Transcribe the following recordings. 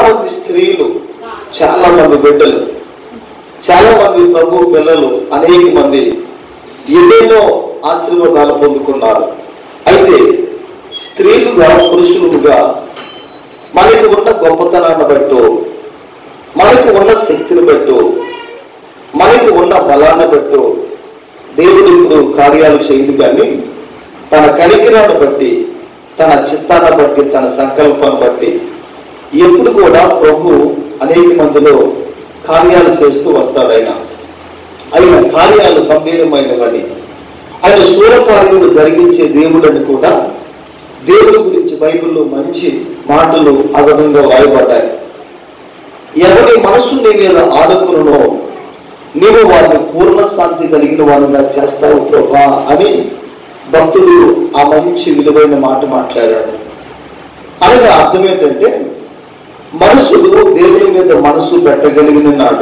మంది స్త్రీలు చాలా మంది బిడ్డలు చాలా మంది ప్రభు పిల్లలు అనేక మంది ఎన్నెన్నో ఆశీర్వాదాలు పొందుకున్నారు అయితే స్త్రీలుగా పురుషులుగా మనకి ఉన్న గొప్పతనాన్ని బట్టు మనకి ఉన్న శక్తిని బట్టు మనకి ఉన్న బలాన్ని బట్టు దేవుడు ఇప్పుడు కార్యాలు చేయదు కానీ తన కనికిరాన్ని బట్టి తన చిత్తాన్ని బట్టి తన సంకల్పాన్ని బట్టి ఎప్పుడు కూడా ప్రభు అనేక మందిలో కార్యాలు చేస్తూ వస్తాడు ఆయన ఆయన కార్యాలు గంభీరమైనవని ఆయన సూరకార్యములు జరిగించే దేవుడని కూడా దేవుడి గురించి బైబిల్లో మంచి మాటలు ఆ విధంగా వాయబడ్డాయి ఎవరి మనసు నీ మీద ఆడుకునో నీవు వారిని పూర్ణ శాంతి కలిగిన వారిగా చేస్తావు ప్రభా అని భక్తుడు ఆ మంచి విలువైన మాట మాట్లాడాడు అనగా అర్థం ఏంటంటే మనుషులు దేవుని మీద మనసు పెట్టగలిగిన నాడు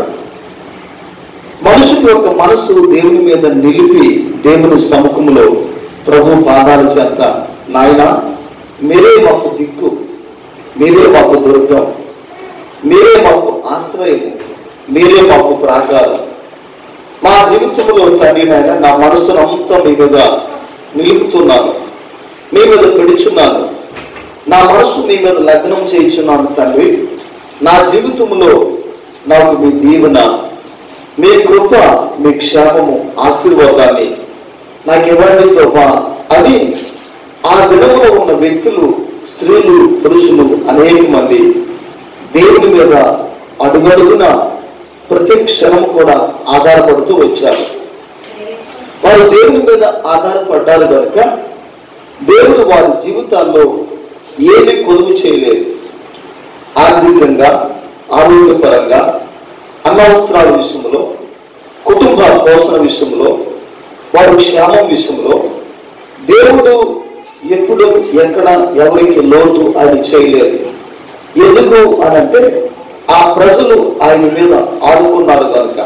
మనుషుల యొక్క మనసు దేవుని మీద నిలిపి దేవుని సముఖంలో ప్రభు పాదాల చేత నాయన మీరే మాకు దిక్కు మీరే మాకు దుర్గం మీరే మాకు ఆశ్రయం మీరే మాకు ప్రాకారం మా జీవితంలో తండ్రి నాయన నా మనసునంతా మీ మీద నిలుపుతున్నాను మీ మీద పెడుచున్నాను నా మనసు మీ మీద లగ్నం చేయించున్నాను తండ్రి నా జీవితంలో నాకు మీ దీవెన మీ కృప మీ క్షేమము ఆశీర్వాదాన్ని నాకు ఇవ్వండి ప్రభా అని ఆ దినములో ఉన్న వ్యక్తులు స్త్రీలు పురుషులు అనేక మంది దేవుని మీద అడుగడుగున ప్రతి క్షణం కూడా ఆధారపడుతూ వచ్చారు వారు దేవుని మీద ఆధారపడ్డారు కనుక దేవుడు వారి జీవితాల్లో ఏమి కొలువు చేయలేదు ఆర్థికంగా ఆరోగ్యపరంగా అన్నవస్త్రాల విషయంలో కుటుంబ పోషణ విషయంలో వారి క్షేమం విషయంలో దేవుడు ఎప్పుడు ఎక్కడ ఎవరికి లోటు ఆయన చేయలేదు ఎందుకు అని అంటే ఆ ప్రజలు ఆయన మీద ఆడుకున్నారు కనుక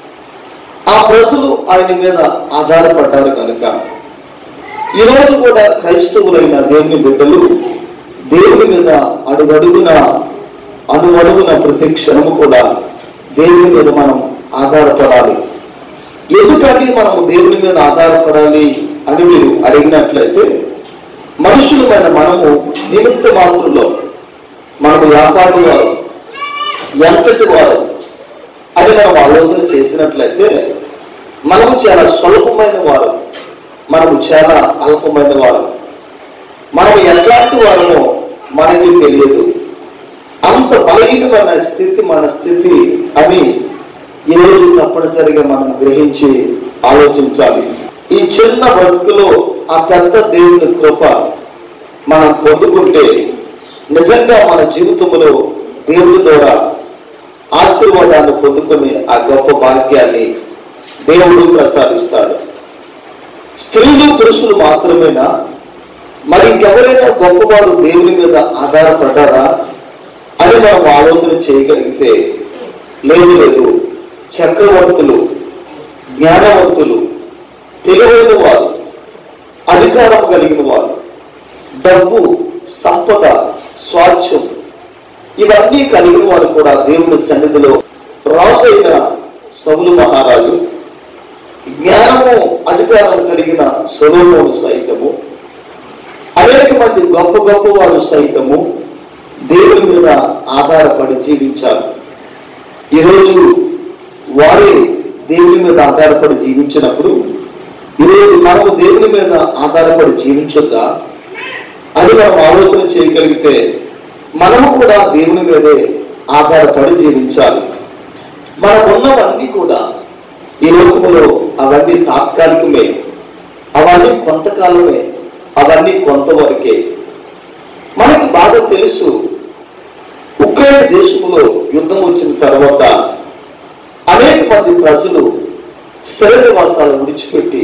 ఆ ప్రజలు ఆయన మీద ఆధారపడ్డారు కనుక ఈరోజు కూడా క్రైస్తవులైన దేవుని బిడ్డలు దేవుని మీద అడుగడుగున అడుగడుగున ప్రతి క్షణము కూడా దేవుని మీద మనం ఆధారపడాలి ఎందుకని మనం దేవుని మీద ఆధారపడాలి అని మీరు అడిగినట్లయితే మనుషులమైన మనము నిమిత్త మాత్రంలో మనకు వ్యాపారి వారు ఎంతటి వారు అని మనం ఆలోచన చేసినట్లయితే మనము చాలా స్వల్పమైన వారు మనము చాలా అల్పమైన వారు మనం ఎట్లాంటి వారమో మనకి తెలియదు అంత బలహీనమైన స్థితి మన స్థితి అని ఈరోజు తప్పనిసరిగా మనం గ్రహించి ఆలోచించాలి ఈ చిన్న బ్రతుకులో ఆ పెద్ద దేవుని కృప మనం పొందుకుంటే నిజంగా మన జీవితంలో దేవుడి ద్వారా ఆశీర్వాదాన్ని పొందుకొని ఆ గొప్ప భాగ్యాన్ని దేవుడు ప్రసాదిస్తాడు స్త్రీలు పురుషులు మాత్రమేనా మరి ఇంకెవరైనా గొప్పవారు దేవుని మీద ఆధారపడ్డారా అని మనం ఆలోచన చేయగలిగితే లేదు లేదు చక్రవర్తులు జ్ఞానవంతులు తెలివైన వారు అధికారం కలిగిన వారు డబ్బు సంపద స్వార్థ్యం ఇవన్నీ కలిగిన వారు కూడా దేవుని సన్నిధిలో రాజు అయిన సౌలు మహారాజు జ్ఞానము అధికారం కలిగిన సొలోమోను సైతము అనేక మంది గొప్ప గొప్ప వారు సైతము దేవుని మీద ఆధారపడి జీవించారు ఈరోజు వారే దేవుని మీద ఆధారపడి జీవించినప్పుడు ఈరోజు మనము దేవుని మీద ఆధారపడి జీవించొద్దా అని మనం ఆలోచన చేయగలిగితే మనము కూడా దేవుని మీదే ఆధారపడి జీవించాలి మనకున్నవన్నీ కూడా ఈ లోకములో అవన్నీ తాత్కాలికమే అవన్నీ కొంతకాలమే అవన్నీ కొంతవరకే మనకి బాగా తెలుసు ఉక్రెయిన్ దేశంలో యుద్ధం వచ్చిన తర్వాత అనేక మంది ప్రజలు స్థిర నివాసాలు విడిచిపెట్టి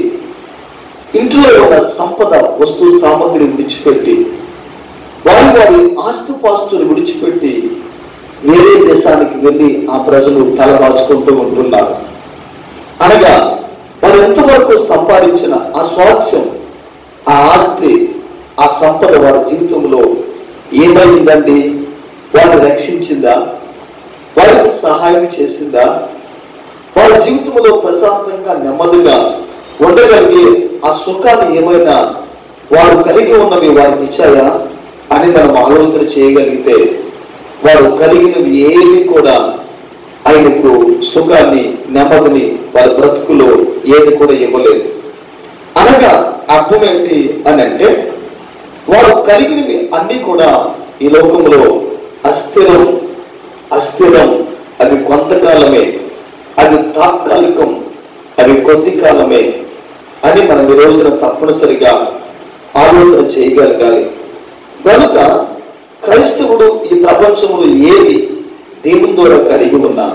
ఇంట్లో ఉన్న సంపద వస్తు సామగ్రి విడిచిపెట్టి వారి వారి ఆస్తుపాస్తులు విడిచిపెట్టి వేరే దేశానికి వెళ్ళి ఆ ప్రజలు తలదాచుకుంటూ ఉంటున్నారు అనగా వారు ఎంతవరకు సంపాదించిన ఆ స్వాస్థ్యం ఆ ఆస్తి ఆ సంపద వారి జీవితంలో ఏమైందండి వారిని రక్షించిందా వారికి సహాయం చేసిందా వారి జీవితంలో ప్రశాంతంగా నెమ్మదిగా ఉండగలిగే ఆ సుఖాన్ని ఏమైనా వారు కలిగి ఉన్నవి వారికి ఇచ్చాయా అని మనం ఆలోచన చేయగలిగితే వారు కలిగినవి ఏవి కూడా ఆయనకు సుఖాన్ని నెమ్మదిని వారి బ్రతుకులో ఏది కూడా ఇవ్వలేదు అనగా అర్థం ఏంటి అని అంటే వారు కలిగినవి అన్నీ కూడా ఈ లోకంలో అస్థిరం అస్థిరం అది కొంతకాలమే అది తాత్కాలికం అది కొద్ది కాలమే అని మనం ఈ రోజున తప్పనిసరిగా ఆలోచన చేయగలగాలి కనుక క్రైస్తవుడు ఈ ప్రపంచంలో ఏది దేవుని ద్వారా కలిగి ఉన్నా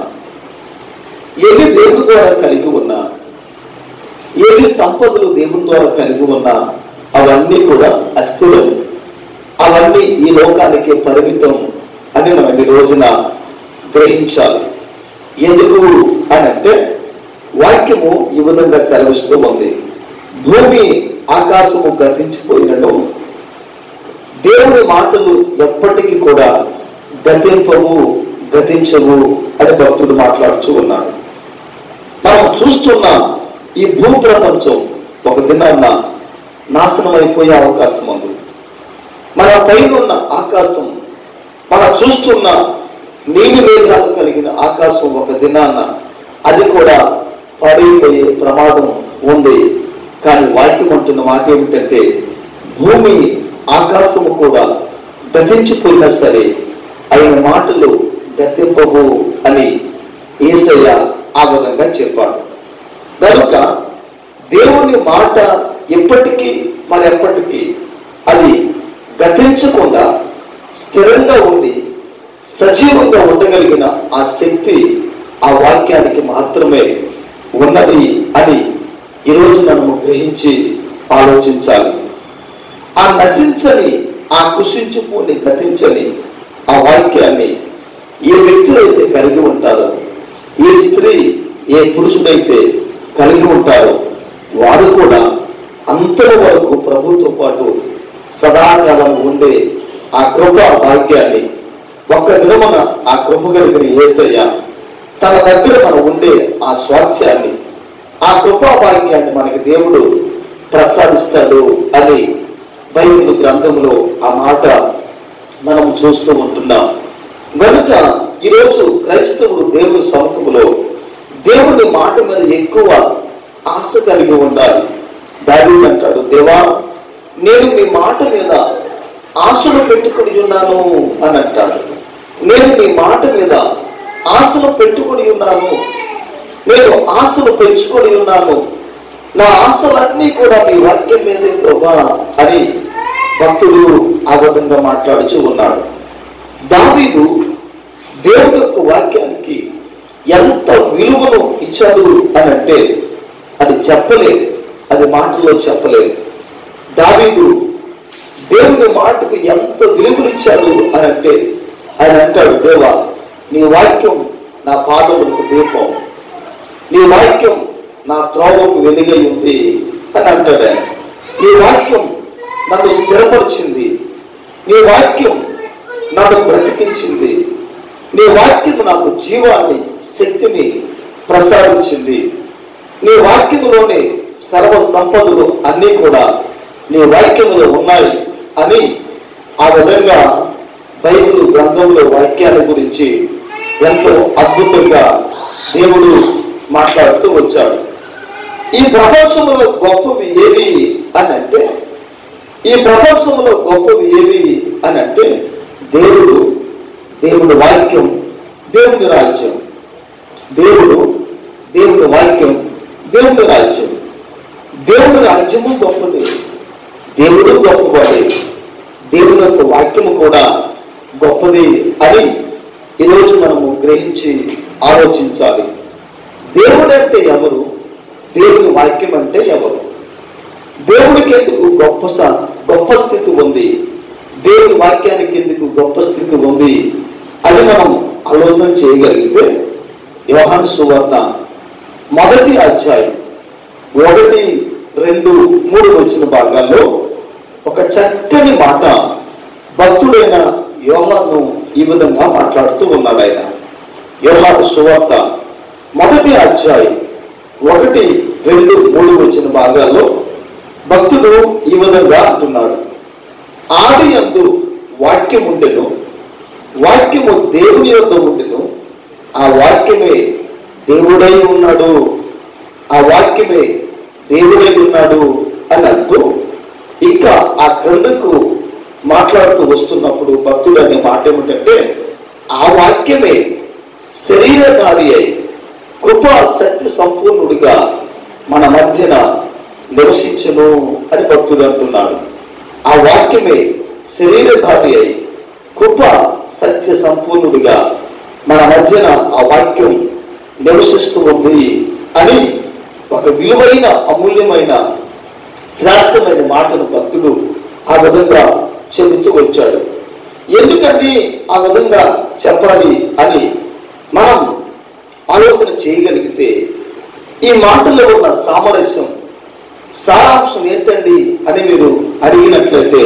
ఏది దేవుని ద్వారా కలిగి ఉన్నా ఏది సంపదలు దేవుని ద్వారా కలిగి ఉన్నా అవన్నీ కూడా అస్థిరం అవన్నీ ఈ లోకానికి పరిమితం అని మనం ఈ రోజున గ్రహించాలి ఎందుకు అని అంటే వాక్యము ఈ విధంగా సెలవిస్తూ ఉంది భూమి ఆకాశము గతించిపోయినను దేవుని మాటలు ఎప్పటికీ కూడా గతింపవు గతించవు అని భక్తుడు మాట్లాడుతూ ఉన్నాడు మనం చూస్తున్న ఈ భూ ప్రపంచం ఒక దినాన్న నాశనం అయిపోయే అవకాశం ఉంది మన పైన ఉన్న ఆకాశం మనం చూస్తున్న నీలి మేఘాలు కలిగిన ఆకాశం ఒక దినాన్న అది కూడా పడిపోయే ప్రమాదం ఉంది కానీ వాక్యం అంటున్న మాట ఏమిటంటే భూమి ఆకాశము కూడా గతించిపోయినా సరే ఆయన మాటలు గతింపవు అని ఏసయ్య ఆ విధంగా చెప్పాడు కనుక దేవుని మాట ఎప్పటికీ మరి ఎప్పటికీ అది గతించకుండా స్థిరంగా ఉండి సజీవంగా ఉండగలిగిన ఆ శక్తి ఆ వాక్యానికి మాత్రమే ఉన్నది అని ఈరోజు మనము గ్రహించి ఆలోచించాలి ఆ నశించని ఆ కుషించుకుని గతించని ఆ వాక్యాన్ని ఏ వ్యక్తులైతే కలిగి ఉంటారో ఏ స్త్రీ ఏ పురుషుడైతే కలిగి ఉంటారో వారు కూడా అంతటి వరకు ప్రభుతో పాటు సదాకాలం ఉండే ఆ కృప భాగ్యాన్ని ఒక్క దినమున ఆ కృప కలిగిన ఏసయ్య తన దగ్గర మనం ఉండే ఆ స్వాస్థ్యాన్ని ఆ కృపా భాగ్యాన్ని మనకి దేవుడు ప్రసాదిస్తాడు అని బైబిల్ గ్రంథంలో ఆ మాట మనం చూస్తూ ఉంటున్నాం కనుక ఈరోజు క్రైస్తవుడు దేవుని సముఖంలో దేవుని మాట మీద ఎక్కువ ఆశ కలిగి ఉండాలి దావీదు అంటాడు దేవా నేను మీ మాట మీద ఆశలు పెట్టుకుని ఉన్నాను అని అంటాడు నేను మీ మాట మీద ఆశలు పెట్టుకుని ఉన్నాను నేను ఆశలు పెంచుకొని ఉన్నాను నా ఆశలన్నీ కూడా మీ వాక్యం మీదే ప్రభా అని భక్తుడు ఆ విధంగా మాట్లాడుచూ ఉన్నాడు దావీదు దేవుని యొక్క వాక్యానికి ఎంత విలువను ఇచ్చాడు అని అంటే అది చెప్పలేదు అది మాటల్లో చెప్పలేదు దావీదు దేవుని మాటకు ఎంత విలువనిచ్చాడు అని అంటే ఆయన అంటాడు దేవా నీ వాక్యం నా పాదములకు దీపం నీ వాక్యం నా త్రోవకు వెలుగై ఉంది అని అంటాడు ఆయన నీ వాక్యం నన్ను స్థిరపరిచింది నీ వాక్యం నన్ను బ్రతికించింది నీ వాక్యం నాకు జీవాన్ని శక్తిని ప్రసాదించింది నీ వాక్యములోని సర్వ సంపదలు అన్నీ కూడా నీ వాక్యములో ఉన్నాయి అని ఆ విధంగా బైబిల్ గ్రంథంలో వాక్యాల గురించి ఎంతో అద్భుతంగా దేవుడు మాట్లాడుతూ వచ్చాడు ఈ ప్రపంచంలో గొప్పవి ఏవి అని అంటే ఈ ప్రపంచంలో గొప్పవి ఏవి అని అంటే దేవుడు దేవుడి వాక్యం దేవుని రాజ్యం దేవుడు దేవుని వాక్యం దేవుని రాజ్యం దేవుని రాజ్యము గొప్పది దేవుడు గొప్పవాడే దేవుని యొక్క వాక్యము కూడా గొప్పది అని ఈరోజు మనము గ్రహించి ఆలోచించాలి దేవుడు అంటే ఎవరు దేవుని వాక్యం అంటే ఎవరు దేవుడికి ఎందుకు గొప్ప స- గొప్ప స్థితి ఉంది దేవుని వాక్యానికి ఎందుకు గొప్ప స్థితి ఉంది అని మనం ఆలోచన చేయగలిగితే యోహాను సువార్త మొదటి అధ్యాయం ఒకటి రెండు మూడు వచ్చిన భాగాల్లో ఒక చక్కని మాట భక్తుడైన యోహాను ఈ విధంగా మాట్లాడుతూ ఉన్నాడు ఆయన యోహాను సువార్త మొదటి అధ్యాయం ఒకటి రెండు మూడు వచ్చిన భాగాల్లో భక్తుడు ఈ విధంగా అంటున్నాడు ఆది యందు వాక్యం ఉండెను వాక్యము దేవుని యొక్క ఉండెను ఆ వాక్యమే దేవుడై ఉన్నాడు ఆ వాక్యమే దేవుడై ఉన్నాడు అని అంటూ ఇంకా ఆ క్రిందకు మాట్లాడుతూ వస్తున్నప్పుడు భక్తుడు అనే మాట ఏమిటంటే ఆ వాక్యమే శరీరధారి అయి కృపా సత్య సంపూర్ణుడిగా మన మధ్యన నివసించను అని భక్తుడు అంటున్నాడు ఆ వాక్యమే శరీరధారి అయి కృప సత్య సంపూర్ణుడిగా మన మధ్యన ఆ వాక్యం నివసిస్తూ ఉంది అని ఒక విలువైన అమూల్యమైన శ్రేష్టమైన మాటను భక్తుడు ఆ విధంగా చెబుతూ వచ్చాడు ఎందుకండి ఆ విధంగా చెప్పాలి అని మనం ఆలోచన చేయగలిగితే ఈ మాటల్లో ఉన్న సామరస్యం సారాంశం ఏంటండి అని మీరు అడిగినట్లయితే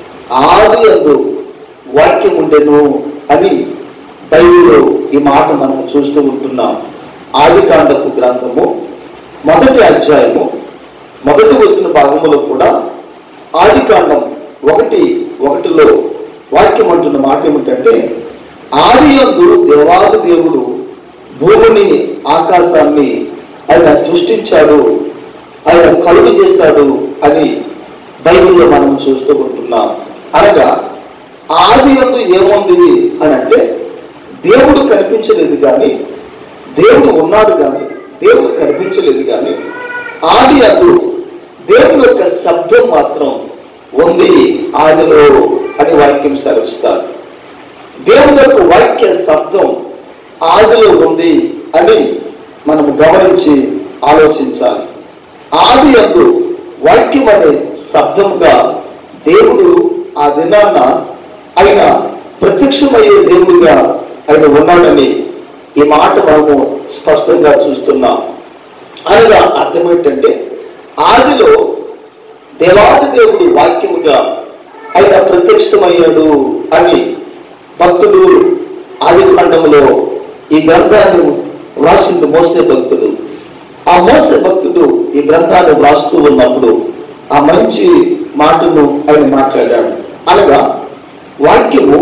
ఆది అందు వాక్యం ఉండెను అని బైబిల్లో ఈ మాట మనం చూస్తూ ఉంటున్నాం ఆది కాండపు గ్రంథము మొదటి అధ్యాయము మొదటి వచ్చిన భాగములో కూడా ఆది కాండం ఒకటి ఒకటిలో వాక్యం అంటున్న మాట ఏమిటంటే ఆది యందు దేవాది దేవుడు భూమిని ఆకాశాన్ని ఆయన సృష్టించాడు ఆయన కలుగు చేశాడు అని బైబిల్లో మనం చూస్తూ ఉంటున్నాం అనగా ఆది యందు ఏముంది అని అంటే దేవుడు కనిపించలేదు కానీ దేవుడు ఉన్నాడు కానీ దేవుడు కనిపించలేదు కానీ ఆది అందు దేవుని యొక్క శబ్దం మాత్రం ఉంది ఆదిలో అని వాక్యం సెలవిస్తారు దేవుని యొక్క వాక్య శబ్దం ఆదిలో ఉంది అని మనం గమనించి ఆలోచించాలి ఆది అందు వాక్యం అనే శబ్దంగా దేవుడు ఆ దినాన్న ఆయన ప్రత్యక్షమయ్యే దేవుడిగా ఆయన ఉన్నాడని ఈ మాట మనము స్పష్టంగా చూస్తున్నాం అనగా అర్థం ఏంటంటే ఆదిలో దేవాది దేవుడు వాక్యముగా ఆయన ప్రత్యక్షమయ్యాడు అని భక్తుడు ఆది ఖండంలో ఈ గ్రంథాన్ని వ్రాసింది మోసే భక్తుడు ఆ మోసే భక్తుడు ఈ గ్రంథాన్ని వ్రాస్తూ ఉన్నప్పుడు ఆ మంచి మాటను ఆయన మాట్లాడాడు అనగా వాక్యము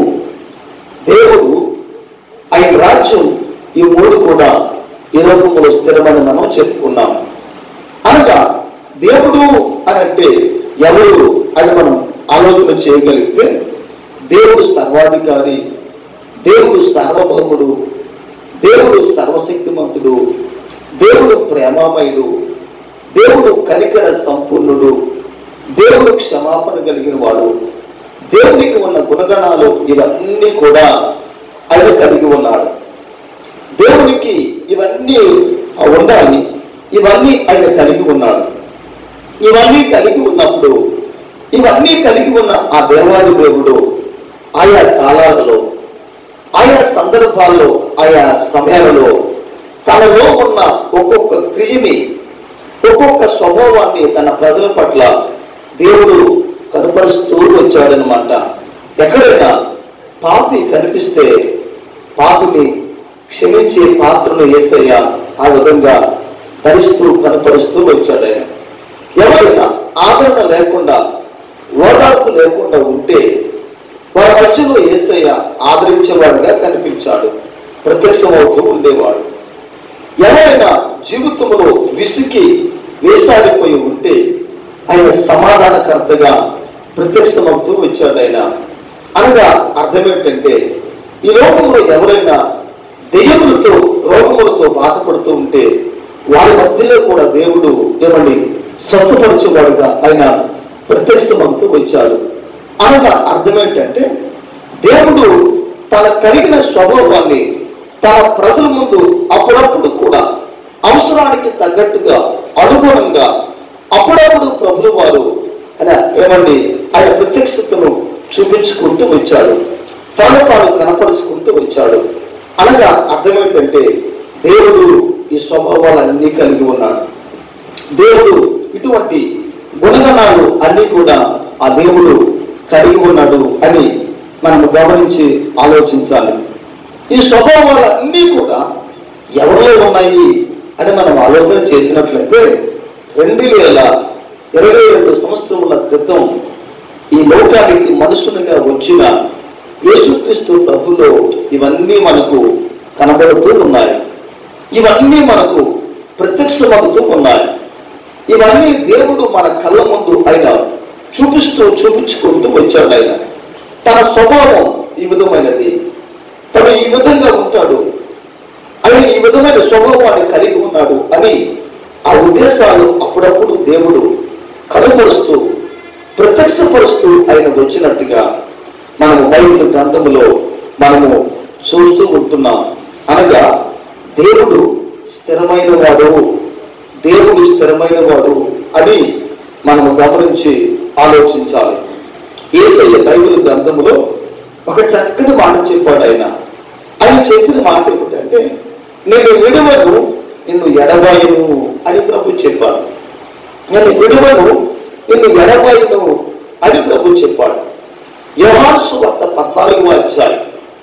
దేవుడు ఆయన రాజ్యం ఈ మూడు కూడా ఈ లోకంలో స్థిరమని మనం చెప్పుకున్నాం అనగా దేవుడు అని అంటే ఎవరు అని మనం ఆలోచన చేయగలిగితే దేవుడు సర్వాధికారి దేవుడు సార్వభౌముడు దేవుడు సర్వశక్తిమంతుడు దేవుడు ప్రేమామయుడు దేవుడు కనికర సంపూర్ణుడు దేవుడు క్షమాపణ కలిగిన వాడు దేవునికి ఉన్న గుణగణాలు ఇవన్నీ కూడా ఆయన కలిగి ఉన్నాడు దేవునికి ఇవన్నీ ఉండాలి ఇవన్నీ ఆయన కలిగి ఉన్నాడు ఇవన్నీ కలిగి ఉన్నప్పుడు ఇవన్నీ కలిగి ఉన్న ఆ దేవాది దేవుడు ఆయా కాలాలలో ఆయా సందర్భాల్లో ఆయా సమయాలలో తనలో ఉన్న ఒక్కొక్క క్రియని ఒక్కొక్క స్వభావాన్ని తన ప్రజల పట్ల దేవుడు కనపరుస్తూ వచ్చాడనమాట ఎక్కడైనా పాపి కనిపిస్తే పాపిని క్షమించే పాత్రను ఏసయ్య ఆ విధంగా ధరిస్తూ కనపరుస్తూ వచ్చాడు ఆయన ఎవరైనా ఆదరణ లేకుండా ఓదార్పు లేకుండా ఉంటే వారి మధ్యలో ఏసయ్య ఆదరించేవాడుగా కనిపించాడు ప్రత్యక్షమవుతూ ఉండేవాడు ఎవరైనా జీవితంలో విసికి వేసాడిపోయి ఉంటే ఆయన సమాధానకర్తగా ప్రత్యక్షమవుతూ వచ్చాడు ఆయన అనగా అర్థం ఏంటంటే ఈ లోకంలో ఎవరైనా దెయ్యములతో రోగములతో బాధపడుతూ ఉంటే వారి మధ్యలో కూడా దేవుడు ఏమని స్వస్థపరిచేవాడుగా ఆయన ప్రత్యక్షమవుతూ వచ్చాడు అనగా అర్థం ఏంటంటే దేవుడు తన కలిగిన స్వభావాన్ని తన ప్రజల ముందు అప్పుడప్పుడు కూడా అవసరానికి తగ్గట్టుగా అనుగుణంగా అప్పుడప్పుడు ప్రభులు వారు ఆయన ఏమండి ఆయన ప్రత్యక్షతను చూపించుకుంటూ వచ్చాడు తాను తాను కనపరుచుకుంటూ వచ్చాడు అనగా అర్థం ఏంటంటే దేవుడు ఈ స్వభావాలన్నీ కలిగి ఉన్నాడు దేవుడు ఇటువంటి గుణగణాలు అన్నీ కూడా ఆ దేవుడు కలిగి ఉన్నాడు అని మనం గమనించి ఆలోచించాలి ఈ స్వభావాలన్నీ కూడా ఎవరిలో ఉన్నాయి అని మనం ఆలోచన చేసినట్లయితే రెండు వేల ఇరవై రెండు సంవత్సరముల క్రితం ఈ లోకానికి మనుషునిగా వచ్చిన యేసుక్రీస్తు ప్రభులో ఇవన్నీ మనకు కనబడుతూ ఉన్నాయి ఇవన్నీ మనకు ప్రత్యక్షమవుతూ ఉన్నాయి ఇవన్నీ దేవుడు మన కళ్ళ ముందు ఆయన చూపిస్తూ చూపించుకుంటూ వచ్చాడు ఆయన తన స్వభావం ఈ విధమైనది తను ఈ విధంగా ఉంటాడు ఆయన ఈ విధమైన స్వభావాన్ని కలిగి ఉన్నాడు అని ఆ ఉద్దేశాలు అప్పుడప్పుడు దేవుడు కనుపరుస్తూ ప్రత్యక్షపరుస్తూ ఆయన వచ్చినట్టుగా మనము బైబిల్ గ్రంథములో మనము చూస్తూ ఉంటున్నాం అనగా దేవుడు స్థిరమైన వాడు దేవుడు స్థిరమైన వాడు అని మనము గమనించి ఆలోచించాలి ఏసయ్య బైబిల్ గ్రంథములో ఒక చక్కని మాట చెప్పాడు ఆయన ఆయన చెప్పిన మాట ఏమిటంటే నేను విడువను నిన్ను ఎడబాయను అని ప్రభు చెప్పాడు నేను విడువను నిన్ను ఎడబాయను అని ప్రభు చెప్పాడు యోహాసు వార్త పద్నాలుగు అధ్యాయం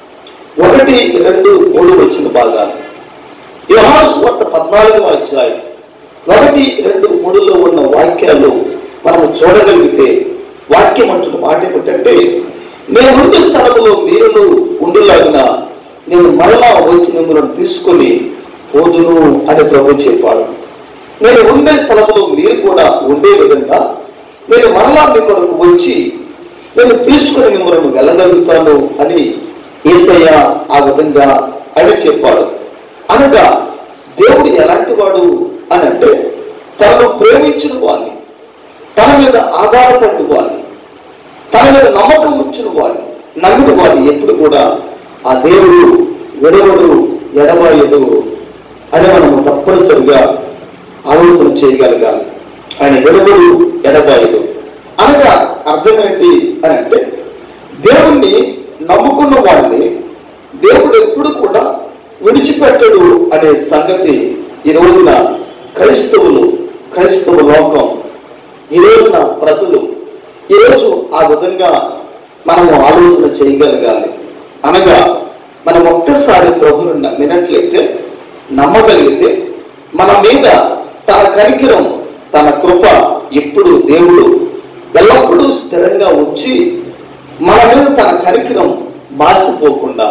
ఒకటి రెండు మూడు వచ్చిన భాగాలు యోహాసు వార్త పద్నాలుగు అధ్యాయం ఒకటి రెండు మూడులో ఉన్న వాక్యాలు మనం చూడగలిగితే వాక్యం అంటున్న మాట ఏమిటంటే నేనుండే స్థలంలో మీరును ఉండులాగిన నేను మరలా వచ్చి మిమ్మల్ని తీసుకొని పోదును అని ప్రభు చెప్పాడు నేను ఉండే స్థలంలో మీరు కూడా ఉండే విధంగా నేను మరలా మీ కొరకు వచ్చి నేను తీసుకుని మిమ్మల్ని వెళ్ళగలుగుతాను అని ఏసయ్య ఆ విధంగా ఆయన చెప్పాడు అనగా దేవుడు ఎలాంటి వాడు అని అంటే తనను ప్రేమించిన వాడిని తన మీద ఆధారపడిన వాడిని తన మీద నమ్మకం ఉంచిన వాడిని నమ్మిన వాడిని ఎప్పుడు కూడా ఆ దేవుడు విడవడు ఎడబాయడు అని మనము తప్పనిసరిగా ఆలోచన చేయగలగాలి ఆయన విడవడు ఎడబాయడు అనగా అర్థం ఏంటి అని అంటే దేవుణ్ణి నమ్ముకున్న వాడిని దేవుడు ఎప్పుడు కూడా విడిచిపెట్టడు అనే సంగతి ఈ రోజున క్రైస్తవులు క్రైస్తవ లోకం ఈ రోజున ప్రజలు ఈరోజు ఆ విధంగా మనము ఆలోచన చేయగలగాలి అనగా మనం ఒక్కసారి ప్రభుని నమ్మినట్లయితే నమ్మగలిగితే మన మీద తన కనికిరం తన కృప ఎప్పుడు దేవుడు ఎల్లప్పుడూ స్థిరంగా ఉంచి మన మీద తన కనికిరం మాసిపోకుండా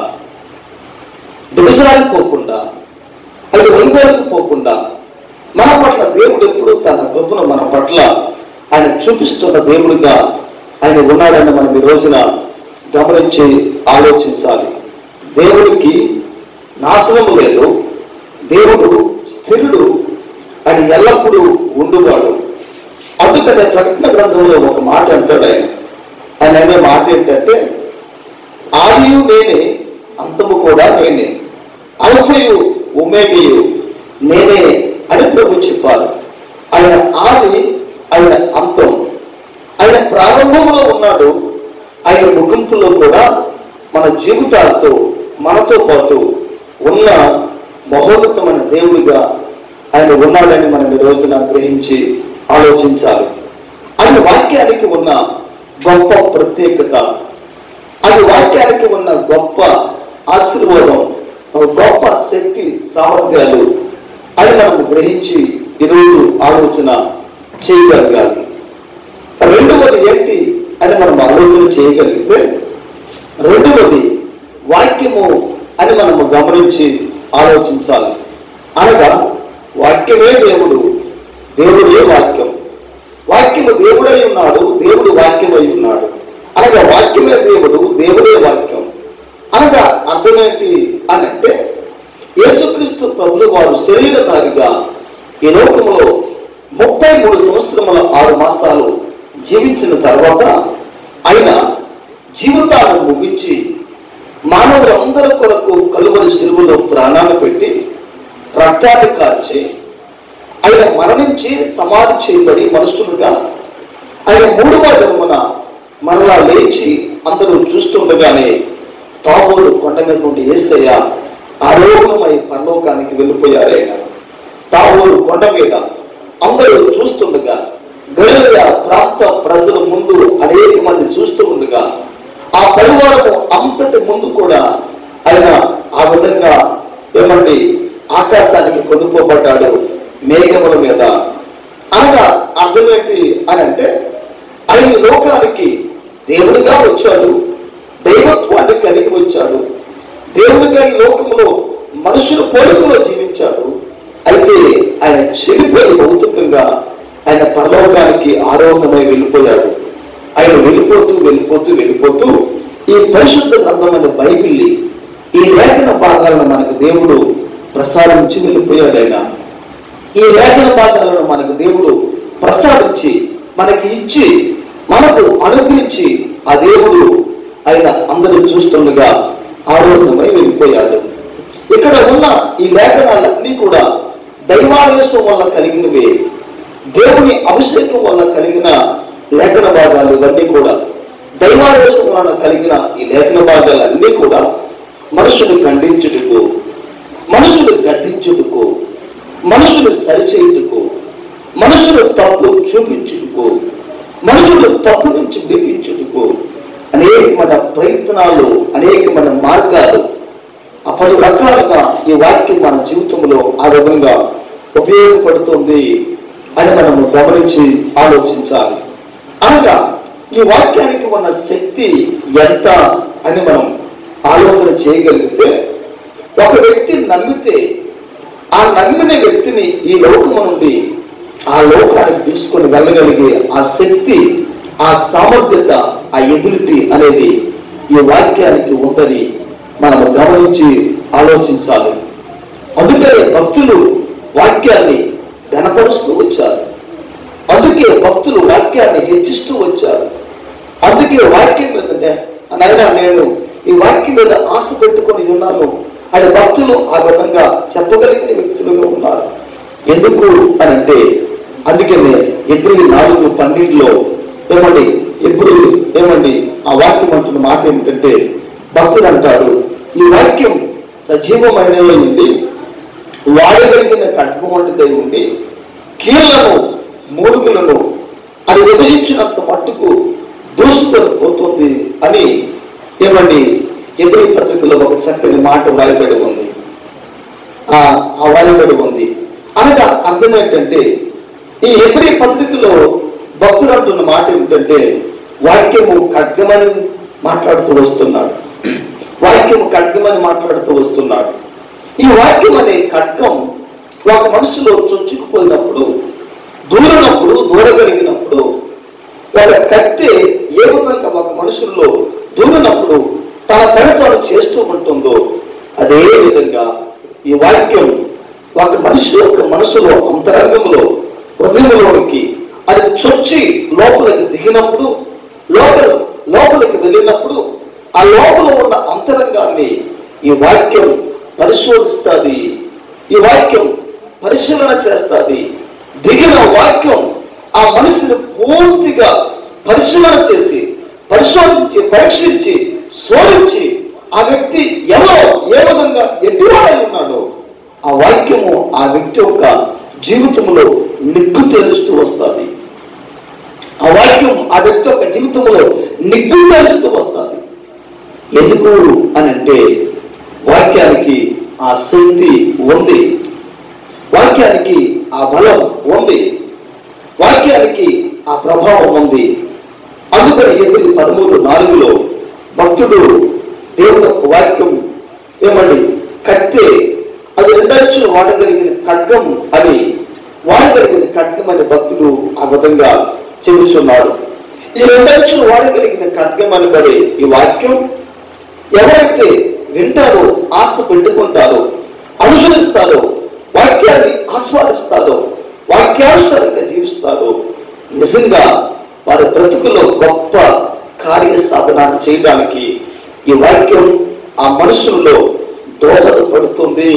దిగజారిపోకుండా అది పోకుండా మన పట్ల దేవుడు ఎప్పుడు తన కృపను మన పట్ల ఆయన చూపిస్తున్న దేవుడిగా ఆయన ఉన్నాడని మనం ఈ రోజున గమనించి ఆలోచించాలి దేవుడికి నాశనము లేదు దేవుడు స్థిరుడు ఆయన ఎల్లప్పుడూ ఉండువాడు అందుకనే ప్రకటన గ్రంథంలో ఒక మాట అంటాడు ఆయన ఆయన అనే మాట ఏంటంటే ఆదియు నేనే అంతము కూడా నేనే అల్ఫయు ఉమేగియు నేనే అని ప్రభు చెప్పారు ఆయన ఆది ఆయన అంతం ఆయన ప్రారంభంలో ఉన్నాడు ఆయన ముగింపులో కూడా మన జీవితాలతో మనతో పాటు ఉన్న మహోన్నతమైన దేవుడిగా ఆయన ఉన్నాడని మనం ఈ రోజున గ్రహించి ఆలోచించాలి ఆయన వాక్యానికి ఉన్న గొప్ప ప్రత్యేకత అది వాక్యానికి ఉన్న గొప్ప ఆశీర్వాదం ఒక గొప్ప శక్తి సామర్థ్యాలు అని మనం గ్రహించి ఈరోజు ఆలోచన చేయగలగాలి రెండవది ఏంటి అని మనం ఆలోచన చేయగలిగితే రెండవది వాక్యము అని మనము గమనించి ఆలోచించాలి అనగా వాక్యమే దేవుడు దేవుడే వాక్యం వాక్యము దేవుడై ఉన్నాడు దేవుడు వాక్యమై ఉన్నాడు అనగా వాక్యమే దేవుడు దేవుడే వాక్యం అనగా అర్థమేంటి అని అంటే యేసుక్రీస్తు ప్రభులు వారు శరీరధారిగా ఈ లోకములో ముప్పై మూడు సంవత్సరముల ఆరు మాసాలు జీవించిన తర్వాత ఆయన జీవితాలను ముగించి మానవులందరి కొరకు కలువరి శిలువలో ప్రాణాలు పెట్టి రక్తాన్ని కార్చి ఆయన మరణించి సమాధి చేయబడి మనుషులుగా ఆయన మూడవ జన్మన మరలా లేచి అందరూ చూస్తుండగానే తాబోరు కొండ మీద నుండి ఏసయ్య ఆరోగ్యమై పరలోకానికి వెళ్ళిపోయారు ఆయన తాబోరు కొండ మీద అందరూ చూస్తుండగా గలిలయ ప్రాంత ప్రజల ముందు అనేక మంది చూస్తూ ఉండగా ఆ పరివారము అంతటి ముందు కూడా ఆయన ఆ విధంగా ఏమండి ఆకాశానికి కొనుక్కోబడ్డాడు మేఘముల మీద అనగా అర్థం ఏంటి అని అంటే ఆయన ఈ లోకానికి దేవుడిగా వచ్చాడు దైవత్వాన్ని కలిగి వచ్చాడు దేవుడిగా ఈ లోకంలో మనుషుల పోలికలో జీవించాడు అయితే ఆయన చెడిపోయి భౌతికంగా ఆయన పరలోకానికి ఆరోగ్యమై వెళ్ళిపోయాడు ఆయన వెళ్ళిపోతూ వెళ్ళిపోతూ వెళ్ళిపోతూ ఈ పరిశుద్ధ గ్రంథమైన బైబిల్ని ఈ లేఖన భాగాలను మనకు దేవుడు ప్రసాదించి వెళ్ళిపోయాడు ఆయన ఈ లేఖన భాగాలను మనకు దేవుడు ప్రసాదించి మనకి ఇచ్చి మనకు అనుగ్రహించి ఆ దేవుడు ఆయన అందరూ చూస్తుండగా ఆరోగ్యమై వెళ్ళిపోయాడు ఇక్కడ ఉన్న ఈ లేఖనాలన్నీ కూడా దైవావేశం వల్ల కలిగినవే దేవుని అభిషేకం వల్ల కలిగిన లేఖన భాగాలు ఇవన్నీ కూడా దైవావేశం వలన కలిగిన ఈ లేఖన భాగాలన్నీ కూడా మనుషుని ఖండించుటకు మనుషులు గడ్డించుటకు మనుషులు సరిచేయుటకు మనుషులు తప్పు చూపించుటకు మనుషులు తప్పు నుంచి విడిపించుటకు అనేకమైన ప్రయత్నాలు అనేకమైన మార్గాలు ఆ పలు రకాలుగా ఈ వాక్యం మన జీవితంలో ఆ విధంగా ఉపయోగపడుతుంది అని మనము గమనించి ఆలోచించాలి అనగా ఈ వాక్యానికి ఉన్న శక్తి ఎంత అని మనం ఆలోచన చేయగలిగితే ఒక వ్యక్తి నమ్మితే ఆ నమ్మిన వ్యక్తిని ఈ లోకము నుండి ఆ లోకానికి తీసుకొని వెళ్ళగలిగే ఆ శక్తి ఆ సామర్థ్యత ఆ ఎబిలిటీ అనేది ఈ వాక్యానికి ఉందని మనం గమనించి ఆలోచించాలి అందుకే భక్తులు వాక్యాన్ని ఘనపరుస్తూ వచ్చారు అందుకే భక్తులు వాక్యాన్ని హెచ్చిస్తూ వచ్చారు అందుకే వాక్యం మీద నైనా నేను ఈ వాక్యం మీద ఆశ పెట్టుకొని ఉన్నాను అని భక్తులు ఆ విధంగా చెప్పగలిగిన వ్యక్తులుగా ఉన్నారు ఎందుకు అని అంటే అందుకనే ఎప్పుడు నాలుగు పన్నెండులో ఏమండి ఎప్పుడు ఏమండి ఆ వాక్యం అంటున్న మాట ఏమిటంటే భక్తుడు అంటాడు ఈ వాక్యం సజీవమైనది ఉండి వాడగలిగిన కట్పం వంటిదై ఉండి కీళ్లను మూలుగులను అది విభజించినంత మట్టుకు దూసుకొని పోతుంది అని ఏమండి ఎదురు పత్రికలో ఒక చక్కని మాట వ్రాయబడి ఉంది ఆ ఆ వ్రాయబడి ఉంది అనగా అర్థం ఏంటంటే ఈ ఎబ్రి పత్రికలో భక్తుడు అంటున్న మాట ఏమిటంటే వాక్యము ఖడ్గమని మాట్లాడుతూ వస్తున్నాడు వాక్యము ఖడ్గమని మాట్లాడుతూ వస్తున్నాడు ఈ వాక్యం అనే ఖడ్గం ఒక మనసులో చొచ్చుకుపోయినప్పుడు దూరనప్పుడు దూరగలిగినప్పుడు ఒక కత్తి ఏ విధంగా ఒక మనుషుల్లో దూరినప్పుడు తన పని తాను చేస్తూ ఉంటుందో అదే విధంగా ఈ వాక్యం ఒక మనిషి యొక్క మనసులో అంతరంగంలో హృదయంలోనికి అది చొచ్చి లోపలికి దిగినప్పుడు లోపల లోపలికి వెళ్ళినప్పుడు ఆ లోపల ఉన్న అంతరంగాన్ని ఈ వాక్యం పరిశోధిస్తుంది ఈ వాక్యం పరిశీలన చేస్తుంది దిగిన వాక్యం ఆ మనిషిని పూర్తిగా పరిశీలన చేసి పరిశోధించి పరీక్షించి శోధించి ఆ వ్యక్తి ఎవరో ఏ విధంగా ఎటువాడై ఉన్నాడో ఆ వాక్యము ఆ వ్యక్తి యొక్క జీవితంలో నిగ్గు తెలుస్తూ వస్తుంది ఆ వాక్యం ఆ వ్యక్తి యొక్క జీవితంలో నిగ్గు తెలుస్తూ వస్తుంది ఎందుకు అని అంటే వాక్యానికి ఆ శక్తి ఉంది వాక్యానికి ఆ బలం ఉంది వాక్యానికి ఆ ప్రభావం ఉంది అందుకని ఎనిమిది పదమూడు నాలుగులో భక్తుడు దేవుడు యొక్క వాక్యం ఏమండి కత్తే అది రెండచ్చులు వాడగలిగిన ఖడ్గం అని వాడగలిగిన ఖడ్గం అని భక్తుడు ఆ విధంగా చెబుతున్నాడు ఈ రెండచ్చులు వాడగలిగిన ఖడ్గం అనబడే ఈ వాక్యం ఎవరైతే వింటారో ఆశ పెట్టుకుంటారో అనుసరిస్తారో వాక్యాన్ని ఆస్వాదిస్తారో వాక్యానుసారంగా జీవిస్తారో నిజంగా వారి బ్రతుకులో గొప్ప కార్య సాధనాన్ని చేయడానికి ఈ వాక్యం ఆ మనుషుల్లో దోహదపడుతుంది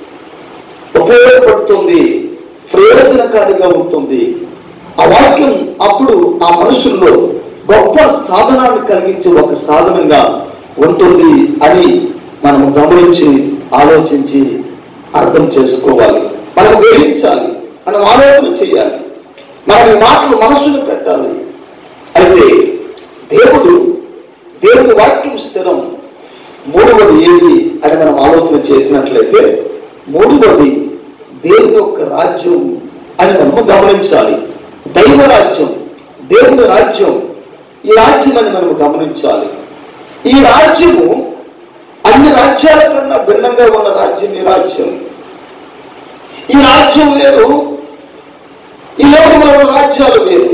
ఉపయోగపడుతుంది ప్రయోజనకారిగా ఉంటుంది ఆ వాక్యం అప్పుడు ఆ మనుషుల్లో గొప్ప సాధనాన్ని కలిగించే ఒక సాధనంగా ఉంటుంది అని మనం గమనించి ఆలోచించి అర్థం చేసుకోవాలి మనం గ్రహించాలి మనం ఆలోచన చేయాలి మనం ఈ మాటలు మనసులో పెట్టాలి అయితే దేవుడు దేవుని వాక్యం స్థిరం మూడవది ఏది అని మనం ఆలోచన చేసినట్లయితే మూడవది దేవుని యొక్క రాజ్యం అని మనము గమనించాలి దైవ రాజ్యం దేవుని రాజ్యం ఈ రాజ్యం అని మనము గమనించాలి ఈ రాజ్యము అన్ని రాజ్యాల కన్నా భిన్నంగా ఉన్న రాజ్యం ఈ రాజ్యం ఈ రాజ్యం వేరు ఈ లోకంలో ఉన్న రాజ్యాలు వేరు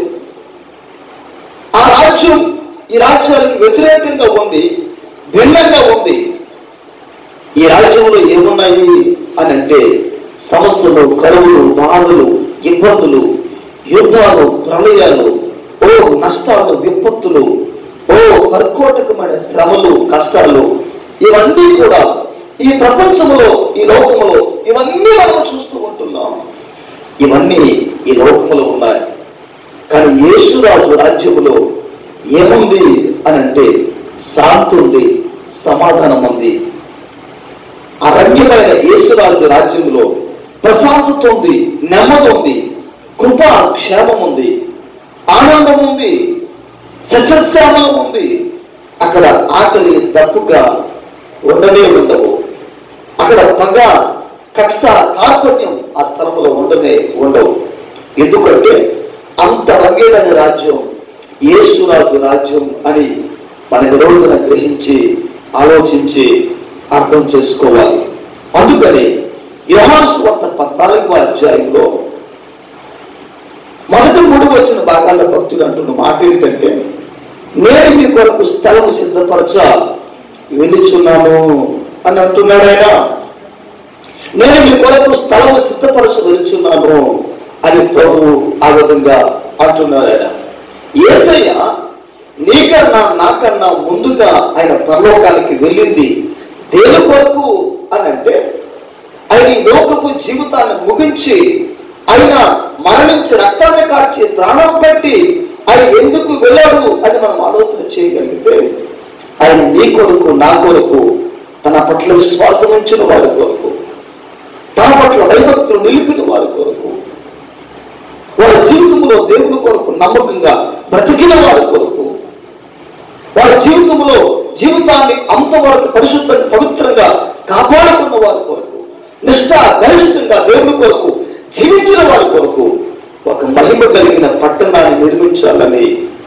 ఆ రాజ్యం ఈ రాజ్యాలకు వ్యతిరేకంగా ఉంది భిన్నంగా ఉంది ఈ రాజ్యంలో ఏమున్నాయి అని అంటే సమస్యలు కరువులు బాధలు ఇబ్బందులు యుద్ధాలు ప్రళయాలు ఓ నష్టాలు విపత్తులు ఓ కర్కోటకమైన శ్రమలు కష్టాలు ఇవన్నీ కూడా ఈ ప్రపంచంలో ఈ లోకంలో ఇవన్నీ మనం చూస్తూ ఉంటున్నాం ఇవన్నీ ఈ లోకంలో ఉన్నాయి కానీ యేసురాజు రాజ్యములో ఏముంది అని అంటే శాంతి ఉంది సమాధానం ఉంది అరణ్యమైన యేసురాజు రాజ్యంలో ప్రశాంతత ఉంది నెమ్మది ఉంది కృప క్షేమం ఉంది ఆనందం ఉంది సస్యశ్యామలం ఉంది అక్కడ ఆకలి దప్పుగా ఉండనే ఉండవు అక్కడ పగ కక్ష కార్పణ్యం ఆ స్థలంలో ఉండనే ఉండవు ఎందుకంటే అంత రంగేడని రాజ్యం యేసురాజు రాజ్యం అని మనకి రోజున గ్రహించి ఆలోచించి అర్థం చేసుకోవాలి అందుకని యోహాను వంత పద్నాలుగో అధ్యాయంలో మొదటి మూడు వచ్చిన భాగాల్లో భక్తులు అంటున్న మాట ఏంటంటే నేను మీ కొరకు స్థలం సిద్ధపరచ వెళ్ళుచున్నాను అని అంటున్నాడు ఆయన నేను మీ కొరకు స్థలం సిద్ధపరచ వెళ్తున్నాను అని ప్రభు ఆ విధంగా అంటున్నాడు ఆయన ఏసయ్య నీకన్నా నాకన్నా ముందుగా ఆయన పరలోకానికి వెళ్ళింది దేని కొరకు అని అంటే ఆయన ఈ లోకపు జీవితాన్ని ముగించి ఆయన మరణించి రక్తాన్ని కార్చి ప్రాణం పెట్టి ఆయన ఎందుకు వెళ్ళాడు అని మనం ఆలోచన చేయగలిగితే ఆయన నీ కొరకు నా కొరకు తన పట్ల విశ్వాసం ఉంచిన వారి కొరకు తన పట్ల వైభక్తులు నిలిపిన వారి కొరకు వారి జీవితంలో దేవుని కొరకు నమ్మకంగా బ్రతికిన వారి కొరకు వారి జీవితంలో జీవితాన్ని అంతవరకు పరిశుద్ధ పవిత్రంగా కాపాడుకున్న వారి కొరకు నిష్ఠ గరిష్టంగా దేవుని కొరకు జీవించిన వారి కొరకు ఒక మహిమ కలిగిన పట్టణాన్ని నిర్మించాలని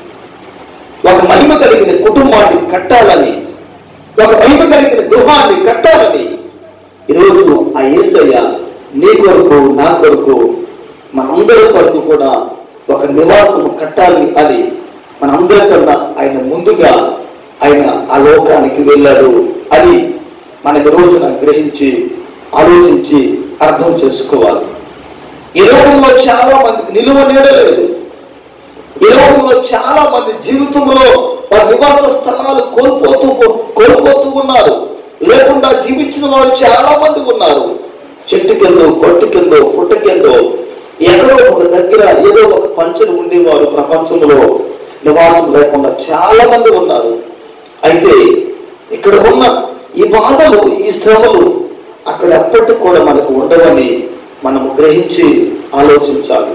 ఒక మహిమ కలిగిన కుటుంబాన్ని కట్టాలని ఒక మహిమ కలిగిన గృహాన్ని కట్టాలని ఈరోజు ఆ యేసయ్య నీ కొరకు నా కొరకు మనందరి కొరకు కూడా ఒక నివాసం కట్టాలి అని మనందరికన్నా ఆయన ముందుగా ఆయన ఆ లోకానికి వెళ్ళాడు అని మనకి రోజున గ్రహించి ఆలోచించి అర్థం చేసుకోవాలి ఈ లోకంలో చాలా మందికి నిలువ నీడలేదు ఈ లోకంలో చాలా మంది జీవితంలో వారి నివాస స్థలాలు కోల్పోతూ కోల్పోతూ ఉన్నారు లేకుండా జీవించిన వారు చాలా మంది ఉన్నారు చెట్టు కిందో కొట్టు కిందో పుట్ట కిందో ఎక్కడో ఒక దగ్గర ఏదో ఒక పంచలు ఉండేవారు ప్రపంచంలో నివాసం లేకుండా చాలా మంది ఉన్నారు అయితే ఇక్కడ ఉన్న ఈ బాధలు ఈ శ్రమలు అక్కడ ఎప్పటికి కూడా మనకు ఉండవని మనము గ్రహించి ఆలోచించాలి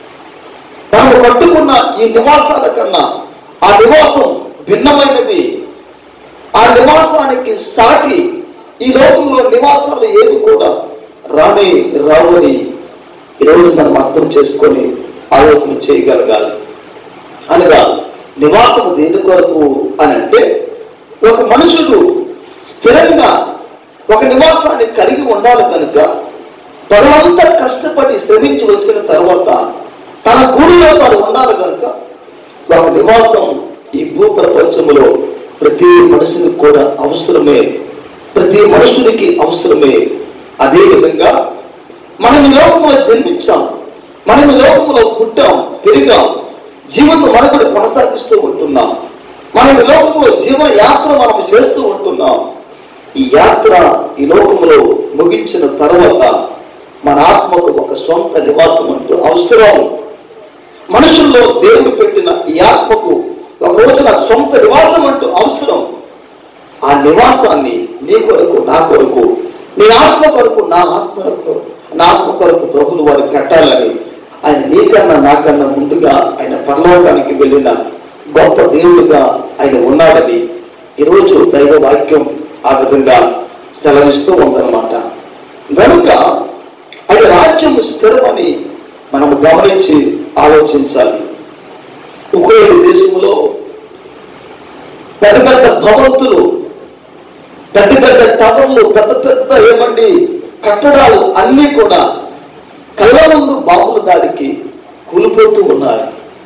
మనం కట్టుకున్న ఈ నివాసాల కన్నా ఆ నివాసం భిన్నమైనది ఆ నివాసానికి సాటి ఈ లోకంలో నివాసాలు ఏవి కూడా రాని రావని ఈరోజు మనం అర్థం చేసుకొని ఆలోచన చేయగలగాలి అనగా నివాసం దేని కొరకు అని అంటే ఒక మనుషుడు స్థిరంగా ఒక నివాసాన్ని కలిగి ఉండాలి కనుక పగలంతా కష్టపడి శ్రమించి వచ్చిన తర్వాత తన గూడిలో తాను ఉండాలి కనుక ఒక నివాసం ఈ భూ ప్రపంచంలో ప్రతి మనుషునికి కూడా అవసరమే ప్రతి మనుషునికి అవసరమే అదే విధంగా మనం ఈ లోకంలో జన్మించాం మనం ఈ లోకంలో పుట్టాం పెరిగాం జీవిత మనుగడ కొనసాగిస్తూ ఉంటున్నాం మనం ఈ లోకంలో జీవన యాత్ర మనం చేస్తూ ఉంటున్నాం ఈ యాత్ర ఈ లోకంలో ముగించిన తర్వాత మన ఆత్మకు ఒక సొంత నివాసం అంటూ అవసరం మనుషుల్లో దేవుడు పెట్టిన ఈ ఆత్మకు ఒక రోజున సొంత నివాసం అంటూ అవసరం ఆ నివాసాన్ని నీ కొరకు నా కొరకు నీ ఆత్మ కొరకు నా ఆత్మ కొరకు నా ఆత్మ కొరకు ప్రభులు వారు కట్టాలని ఆయన నీకన్నా నాకన్నా ముందుగా ఆయన పరలోకానికి వెళ్ళిన గొప్ప దేవుడుగా ఆయన ఉన్నాడని ఈరోజు దైవ వాక్యం ఆ విధంగా సెలవిస్తూ ఉందన్నమాట కనుక అది రాజ్యం స్థిరమని మనం గమనించి ఆలోచించాలి ఉక్రెయిన్ దేశంలో పెద్ద పెద్ద భవంతులు పెద్ద పెద్ద టవర్లు పెద్ద పెద్ద ఏమండి కట్టడాలు అన్నీ కూడా కళ్ళ ముందు బాబుల దాడికి కూలిపోతూ ఉన్నాయి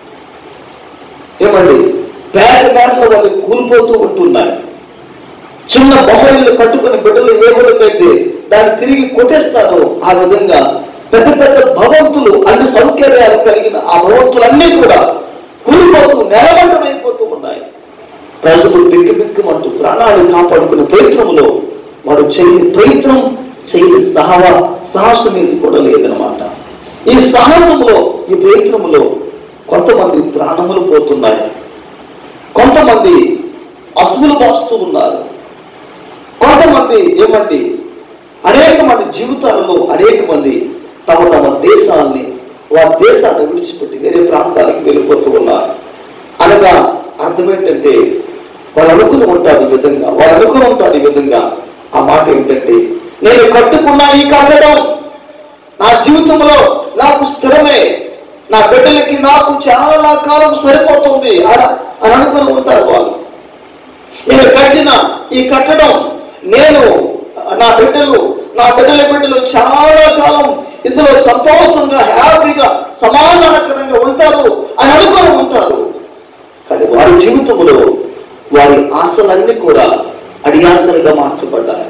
ఏమండి పేద మేడల వాళ్ళు కూలిపోతూ ఉంటున్నాయి చిన్న బొమ్మలు కట్టుకుని బిడ్డలు ఏ విధంగా దాన్ని తిరిగి కొట్టేస్తారు ఆ విధంగా పెద్ద పెద్ద భవంతులు అన్ని సౌకర్యాలు కలిగిన ఆ భవంతులన్నీ కూడా కూలిపోతూ నేలమంటమైపోతూ ఉన్నాయి ప్రజలు బిక్కి బిక్కుమంటూ ప్రాణాలు కాపాడుకునే ప్రయత్నంలో వారు చేయని ప్రయత్నం చేయని సహవ సాహసం ఇది కూడా లేదనమాట ఈ సాహసంలో ఈ ప్రయత్నంలో కొంతమంది ప్రాణములు పోతున్నాయి కొంతమంది అసువులు బాస్తూ ఉన్నారు కొంతమంది ఏమండి అనేక మంది జీవితాలలో అనేక మంది తమ తమ దేశాన్ని వారి దేశాన్ని విడిచిపెట్టి వేరే ప్రాంతాలకు వెళ్ళిపోతూ ఉన్నారు అనగా అర్థం ఏంటంటే వాళ్ళు అనుకుని ఉంటారు ఈ విధంగా వాళ్ళు అనుకుని ఉంటారు ఈ విధంగా ఆ మాట ఏంటంటే నేను కట్టుకున్న ఈ కట్టడం నా జీవితంలో నాకు స్థిరమే నా బిడ్డలకి నాకు చాలా కాలం సరిపోతుంది అని అని అనుకుని ఉంటారు వాళ్ళు నేను కట్టిన ఈ కట్టడం నేను నా బిడ్డలు నా బిడ్డల బిడ్డలు చాలా కాలం ఇందులో సంతోషంగా హ్యాపీగా సమాధానకరంగా ఉంటారు అని అనుకుని ఉంటారు కానీ వారి జీవితంలో వారి ఆశలన్నీ కూడా అడియాసలుగా మార్చబడ్డాయి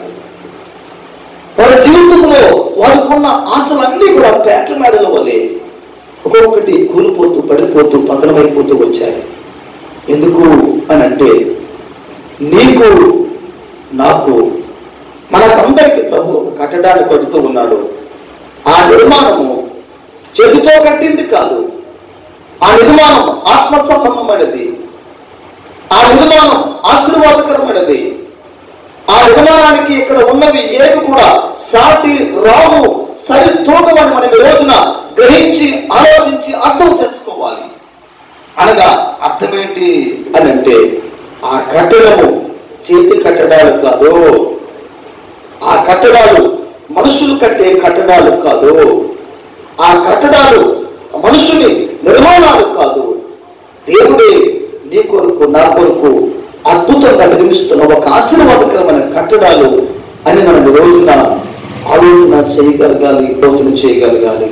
వారి జీవితంలో వారికున్న ఆశలన్నీ కూడా పేట మేడల వల్లే ఒక్కొక్కటి కూలిపోతూ పడిపోతూ పతనమైపోతూ వచ్చాయి ఎందుకు అని అంటే నీకు నాకు మనకందరికి ప్రభు ఒక కట్టడాన్ని కడుతూ ఉన్నాడు ఆ నిర్మాణము చేతితో కట్టింది కాదు ఆ నిర్మాణం ఆత్మ సంబంధమైనది ఆ నిర్మాణం ఆశీర్వాదకరమైనది ఆ నిర్మాణానికి ఇక్కడ ఉన్నవి ఏవి కూడా సాటి రావు సరితూగమని మనం ఈ రోజున గ్రహించి ఆలోచించి అర్థం చేసుకోవాలి అనగా అర్థమేంటి అని అంటే ఆ కట్టడము చేతి కట్టడాలు కాదు ఆ కట్టడాలు మనుషులు కట్టే కట్టడాలు కాదు ఆ కట్టడాలు మనుషుని నిర్మాణాలు కాదు దేవుడే నీ కొరకు నా కొరకు అద్భుతంగా నిర్మిస్తున్న ఒక ఆశీర్వాదకరమైన కట్టడాలు అని మనం ఈ రోజున ఆలోచన చేయగలగాలి ఆలోచన చేయగలగాలి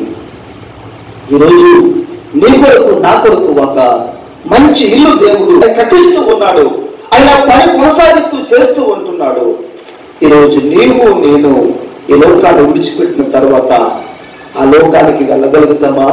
ఈరోజు నీ కొరకు నా కొరకు ఒక మంచి ఇల్లు దేవుడు కట్టిస్తూ ఉన్నాడు ఆయన పని కొనసాగిస్తూ చేస్తూ ఉంటున్నాడు ఈరోజు నీవు నేను ఈ లోకాన్ని విడిచిపెట్టిన తర్వాత ఆ లోకానికి వెళ్ళగలుగుతామా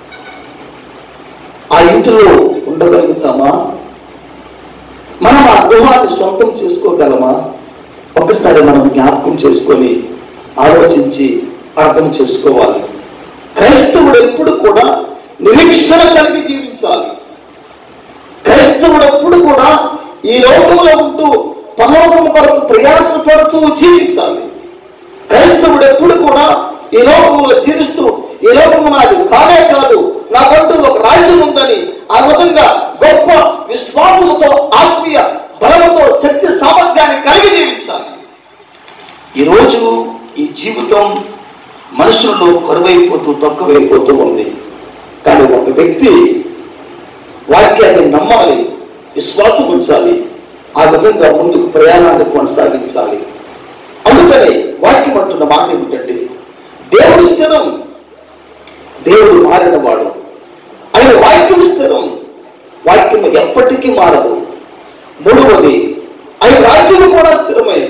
ఆ ఇంటిలో ఉండగలుగుతామా మనం ఆ గృహాన్ని సొంతం చేసుకోగలమా ఒక్కసారి మనం జ్ఞాపకం చేసుకొని ఆలోచించి అర్థం చేసుకోవాలి క్రైస్తవుడు ఎప్పుడు కూడా నిరీక్షణ కలిగి జీవించాలి క్రైస్తవుడు ఎప్పుడు కూడా ఈ లోకంలో ఉంటూ పరలోకం కొరకు ప్రయాసపడుతూ జీవించాలి క్రైస్తవుడు ఎప్పుడు కూడా ఈ లోకంలో జీవిస్తూ ఈ లోకము నాది కానే కాదు నాకంటూ ఒక రాజ్యం ఉందని ఆ విధంగా గొప్ప విశ్వాసంతో ఆత్మీయ బలముతో శక్తి సామర్థ్యాన్ని కలిగి జీవించాలి ఈరోజు ఈ జీవితం మనుషుల్లో కరువైపోతూ తక్కువైపోతూ ఉంది కానీ ఒక వ్యక్తి వాక్యాన్ని నమ్మాలి విశ్వాసం ఉంచాలి ఆ విధంగా ముందుకు ప్రయాణాన్ని కొనసాగించాలి అందుకని వాక్యం అంటున్న మాట ఏమిటంటే దేవుడు స్థిరం దేవుడు మారినవాడు ఆయన వాక్యం స్థిరం వాక్యం ఎప్పటికీ మారదు మూడవది ఆయన రాజ్యం కూడా స్థిరమే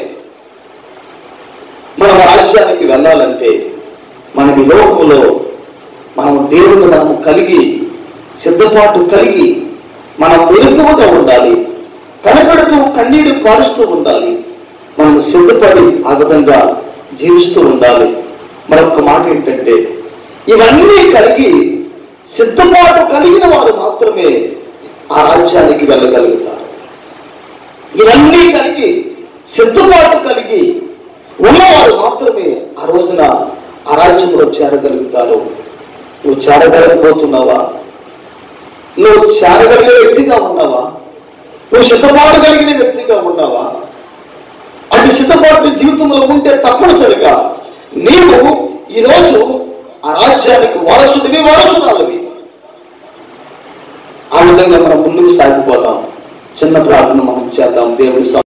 మనం రాజ్యానికి వెళ్ళాలంటే మనం ఈ లోకములో మనం దేవుని మనము కలిగి సిద్ధపాటు కలిగి మనం మెరుగుగా ఉండాలి కనపడుతూ కన్నీరు కారుస్తూ ఉండాలి మనం సిద్ధపడి ఆ విధంగా జీవిస్తూ ఉండాలి మరొక మాట ఏంటంటే ఇవన్నీ కలిగి సిద్ధపాటు కలిగిన వారు మాత్రమే ఆ రాజ్యానికి వెళ్ళగలుగుతారు ఇవన్నీ కలిగి సిద్ధపాటు కలిగి ఉన్నవారు మాత్రమే ఆ రోజున ఆ రాజ్యంలో చేరగలుగుతారు నువ్వు చేరగలిగిపోతున్నావా నువ్వు చేరగలిగే వ్యక్తిగా ఉన్నావా నువ్వు సిద్ధపాటు కలిగిన వ్యక్తిగా ఉన్నావా అటు సిద్ధపాటు నీ జీవితంలో ఉంటే తప్పనిసరిగా నీవు ఈరోజు ఆ రాజ్యానికి వారసుడివి వారసురాలివి ఆ విధంగా మనం ముందుకు సాగిపోతాం చిన్న ప్రార్థన మనం చేద్దాం దేవుడి స-